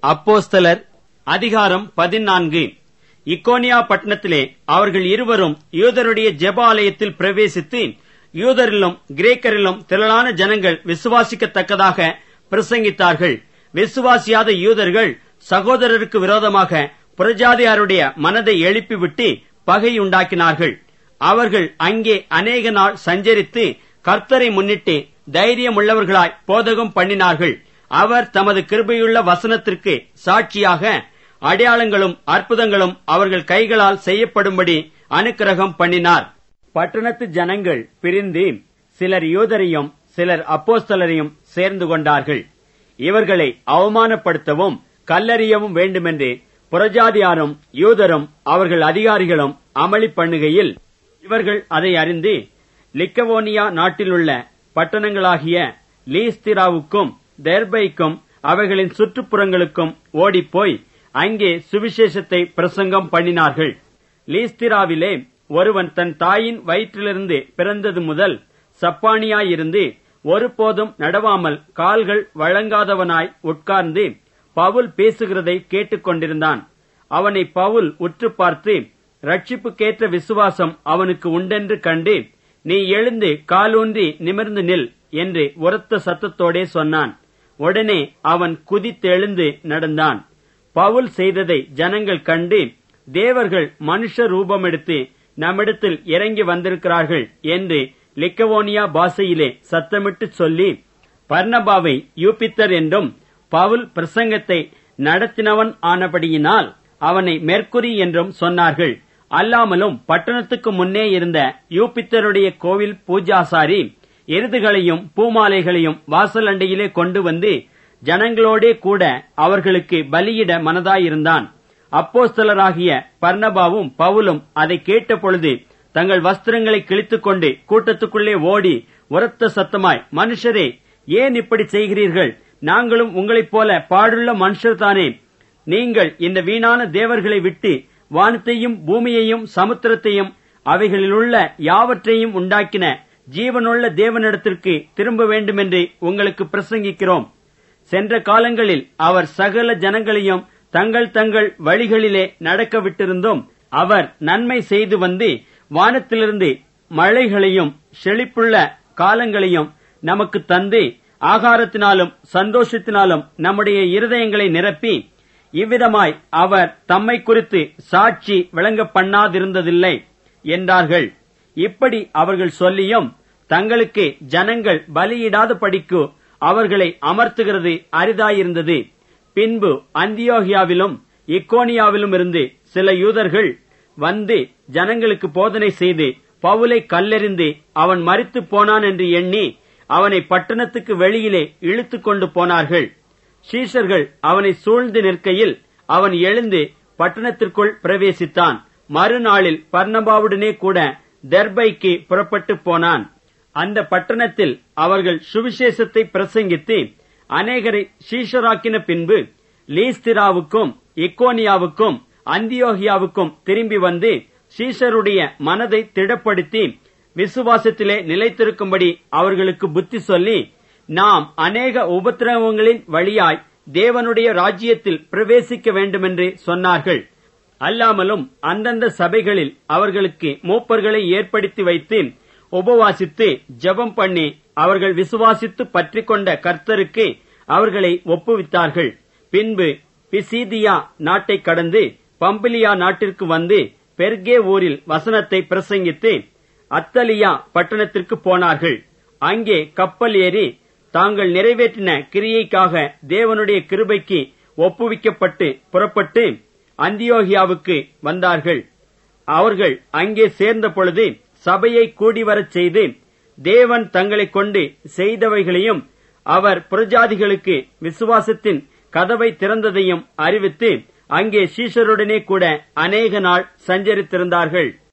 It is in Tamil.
அப்போஸ்தலர் அதிகாரம் பதினான்கு இக்கோனியா பட்டணத்திலே அவர்கள் இருவரும் யூதருடைய ஜெப ஆலயத்தில் பிரவேசித்து யூதரிலும் கிரேக்கரிலும் திரளான ஜனங்கள் விசுவாசிக்கத்தக்கதாக பிரசங்கித்தார்கள் விசுவாசியாத யூதர்கள் சகோதரருக்கு விரோதமாக புறஜாதியாருடைய மனதை எழுப்பிவிட்டு பகையுண்டாக்கினார்கள் அவர்கள் அங்கே அநேக நாள் சஞ்சரித்து கர்த்தரை முன்னிட்டு தைரியமுள்ளவர்களாய் போதகம் பண்ணினார்கள் அவர் தமது கிருபையுள்ள வசனத்திற்கு சாட்சியாக அடையாளங்களும் அற்புதங்களும் அவர்கள் கைகளால் செய்யப்படும்படி அனுக்கிரகம் பண்ணினார் பட்டணத்து ஜனங்கள் பிரிந்து சிலர் யூதரையும் சிலர் அப்போஸ்தலரையும் சேர்ந்து கொண்டார்கள் இவர்களை அவமானப்படுத்தவும் கல்லறியவும் வேண்டுமென்று புறஜாதியாரும் யூதரும் அவர்கள் அதிகாரிகளும் அமளி பண்ணுகையில் இவர்கள் அதை அறிந்து லிக்கவோனியா நாட்டிலுள்ள பட்டணங்களாகிய லீஸ்திராவுக்கும் தெர்பைக்கும் அவைகளின் சுற்றுப்புறங்களுக்கும் ஓடிப்போய் அங்கே சுவிசேஷத்தை பிரசங்கம் பண்ணினார்கள் லீஸ்திராவிலே ஒருவன் தன் தாயின் வயிற்றிலிருந்து பிறந்தது முதல் சப்பானியாயிருந்து ஒருபோதும் நடவாமல் கால்கள் வழங்காதவனாய் உட்கார்ந்து பவுல் பேசுகிறதை கேட்டுக்கொண்டிருந்தான் அவனை பவுல் உற்று பார்த்து ரட்சிப்புக்கேற்ற விசுவாசம் அவனுக்கு உண்டென்று கண்டு நீ எழுந்து காலூன்றி நிமிர்ந்து நில் என்று உரத்த சத்தத்தோடே சொன்னான் உடனே அவன் குதித்தெழுந்து நடந்தான் பவுல் செய்ததை ஜனங்கள் கண்டு தேவர்கள் மனுஷ ரூபமெடுத்து நம்மிடத்தில் இறங்கி வந்திருக்கிறார்கள் என்று லிக்கவோனியா பாஷையிலே சத்தமிட்டு சொல்லி பர்ணபாவை யூபித்தர் என்றும் பவுல் பிரசங்கத்தை நடத்தினவன் ஆனபடியினால் அவனை மெர்க்குரி என்றும் சொன்னார்கள் அல்லாமலும் பட்டணத்துக்கு முன்னே இருந்த யூபித்தருடைய கோவில் பூஜாசாரி எருதுகளையும் பூமாலைகளையும் வாசல் அண்டையிலே கொண்டு வந்து ஜனங்களோடே கூட அவர்களுக்கு பலியிட மனதாயிருந்தான் அப்போஸ்தலராகிய பர்ணபாவும் பவுலும் அதை கேட்டபொழுது தங்கள் வஸ்திரங்களை கிழித்துக் கொண்டு கூட்டத்துக்குள்ளே ஓடி உரத்த சத்தமாய் மனுஷரே ஏன் இப்படி செய்கிறீர்கள் நாங்களும் உங்களைப் போல பாடுள்ள மனுஷர்தானே நீங்கள் இந்த வீணான தேவர்களை விட்டு வானத்தையும் பூமியையும் சமுத்திரத்தையும் அவைகளிலுள்ள யாவற்றையும் உண்டாக்கின ஜீவனுள்ள தேவனிடத்திற்கு திரும்ப வேண்டுமென்று உங்களுக்கு பிரசங்கிக்கிறோம் சென்ற காலங்களில் அவர் சகல ஜனங்களையும் தங்கள் தங்கள் வழிகளிலே நடக்க விட்டிருந்தும் அவர் நன்மை செய்து வந்து வானத்திலிருந்து மழைகளையும் செழிப்புள்ள காலங்களையும் நமக்கு தந்து ஆகாரத்தினாலும் சந்தோஷத்தினாலும் நம்முடைய இருதயங்களை நிரப்பி இவ்விதமாய் அவர் தம்மை குறித்து சாட்சி விளங்க பண்ணாதிருந்ததில்லை என்றார்கள் இப்படி அவர்கள் சொல்லியும் தங்களுக்கு ஜனங்கள் பலியிடாத படிக்கு அவர்களை அமர்த்துகிறது அரிதாயிருந்தது பின்பு அந்தியோகியாவிலும் இக்கோனியாவிலும் இருந்து சில யூதர்கள் வந்து ஜனங்களுக்கு போதனை செய்து பவுலை கல்லெறிந்து அவன் மறித்து போனான் என்று எண்ணி அவனை பட்டணத்துக்கு வெளியிலே இழுத்து கொண்டு போனார்கள் சீஷர்கள் அவனை சூழ்ந்து நிற்கையில் அவன் எழுந்து பட்டணத்திற்குள் பிரவேசித்தான் மறுநாளில் பர்ணபாவுடனே கூட தெர்பைக்கு புறப்பட்டு போனான் அந்த பட்டணத்தில் அவர்கள் சுவிசேஷத்தை பிரசங்கித்து அநேகரை சீஷராக்கின பின்பு லீஸ்திராவுக்கும் இக்கோனியாவுக்கும் அந்தியோகியாவுக்கும் திரும்பி வந்து சீஷருடைய மனதை திடப்படுத்தி விசுவாசத்திலே நிலைத்திருக்கும்படி அவர்களுக்கு புத்தி சொல்லி நாம் அநேக உபத்திரவங்களின் வழியாய் தேவனுடைய ராஜ்யத்தில் பிரவேசிக்க வேண்டுமென்று சொன்னார்கள் அல்லாமலும் அந்தந்த சபைகளில் அவர்களுக்கு மூப்பர்களை ஏற்படுத்தி வைத்து உபவாசித்து ஜெபம் பண்ணி அவர்கள் விசுவாசித்து பற்றிக் கொண்ட கர்த்தருக்கு அவர்களை ஒப்புவித்தார்கள் பின்பு பிசீதியா நாட்டை கடந்து பம்பிலியா நாட்டிற்கு வந்து பெர்கே ஊரில் வசனத்தை பிரசங்கித்து அத்தலியா பட்டணத்திற்கு போனார்கள் அங்கே கப்பல் ஏறி தாங்கள் நிறைவேற்றின கிரியைக்காக தேவனுடைய கிருபைக்கு ஒப்புவிக்கப்பட்டு புறப்பட்டு அந்தியோகியாவுக்கு வந்தார்கள் அவர்கள் அங்கே சேர்ந்த பொழுது சபையை கூடிவரச் செய்து தேவன் தங்களைக் கொண்டு செய்தவைகளையும் அவர் புறஜாதிகளுக்கு விசுவாசத்தின் கதவை திறந்ததையும் அறிவித்து அங்கே சீஷருடனே கூட அநேக நாள் சஞ்சரித்திருந்தார்கள்